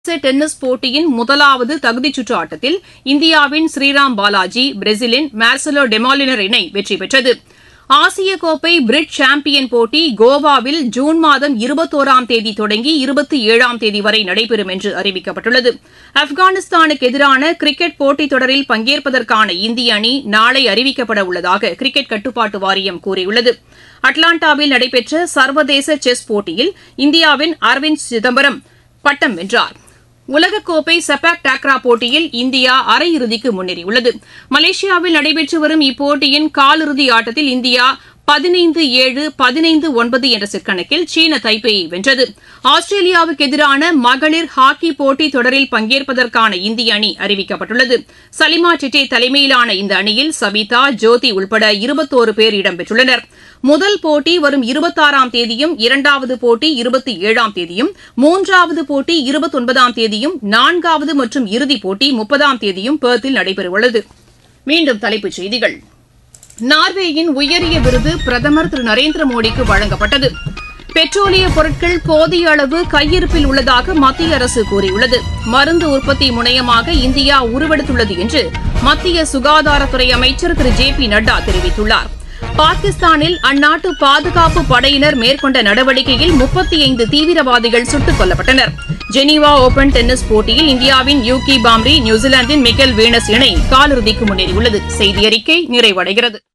சர்வதேச டென்னிஸ் போட்டியின் முதலாவது தகுதிச் சுற்று ஆட்டத்தில் இந்தியாவின் ஸ்ரீராம் பாலாஜி பிரேசிலின் மார்செலோ டெமாலினர் இணை வெற்றி பெற்றது ஆசிய கோப்பை பிரிட்ஜ் சாம்பியன் போட்டி கோவாவில் ஜூன் மாதம் இருபத்தோராம் தேதி தொடங்கி இருபத்தி ஏழாம் தேதி வரை நடைபெறும் என்று அறிவிக்கப்பட்டுள்ளது ஆப்கானிஸ்தானுக்கு எதிரான கிரிக்கெட் போட்டித் தொடரில் பங்கேற்பதற்கான இந்திய அணி நாளை அறிவிக்கப்பட உள்ளதாக கிரிக்கெட் கட்டுப்பாட்டு வாரியம் கூறியுள்ளது அட்லாண்டாவில் நடைபெற்ற சர்வதேச செஸ் போட்டியில் இந்தியாவின் அரவிந்த் சிதம்பரம் பட்டம் வென்றார் உலகக்கோப்பை செபாக் டாக்ரா போட்டியில் இந்தியா அரையிறுதிக்கு முன்னேறியுள்ளது மலேசியாவில் நடைபெற்று வரும் இப்போட்டியின் காலிறுதி ஆட்டத்தில் இந்தியா பதினைந்து ஏழு பதினைந்து ஒன்பது என்ற செட் கணக்கில் சீன தைப்பேயை வென்றது ஆஸ்திரேலியாவுக்கு எதிரான மகளிர் ஹாக்கி போட்டித் தொடரில் பங்கேற்பதற்கான இந்திய அணி அறிவிக்கப்பட்டுள்ளது சலிமா டிட்டே தலைமையிலான இந்த அணியில் சபிதா ஜோதி உள்பட இருபத்தோரு பேர் இடம்பெற்றுள்ளனர் முதல் போட்டி வரும் இருபத்தாறாம் தேதியும் இரண்டாவது போட்டி இருபத்தி ஏழாம் தேதியும் மூன்றாவது போட்டி இருபத்தொன்பதாம் தேதியும் நான்காவது மற்றும் இறுதிப் போட்டி முப்பதாம் தேதியும் பெர்த்தில் நடைபெறவுள்ளது மீண்டும் தலைப்புச் செய்திகள் நார்வேயின் உயரிய விருது பிரதமர் திரு நரேந்திர மோடிக்கு வழங்கப்பட்டது பெட்ரோலிய பொருட்கள் போதிய அளவு கையிருப்பில் உள்ளதாக மத்திய அரசு கூறியுள்ளது மருந்து உற்பத்தி முனையமாக இந்தியா உருவெடுத்துள்ளது என்று மத்திய சுகாதாரத்துறை அமைச்சர் திரு ஜே பி நட்டா தெரிவித்துள்ளார் பாகிஸ்தானில் அந்நாட்டு பாதுகாப்பு படையினர் மேற்கொண்ட நடவடிக்கையில் முப்பத்தி ஐந்து தீவிரவாதிகள் சுட்டுக் கொல்லப்பட்டனர் ஜெனீவா ஓபன் டென்னிஸ் போட்டியில் இந்தியாவின் யூகி பாம்ரி நியூசிலாந்தின் மிக்கல் வீனஸ் இணை காலிறுதிக்கு முன்னேறியுள்ளது செய்தி அறிக்கை நிறைவடைகிறது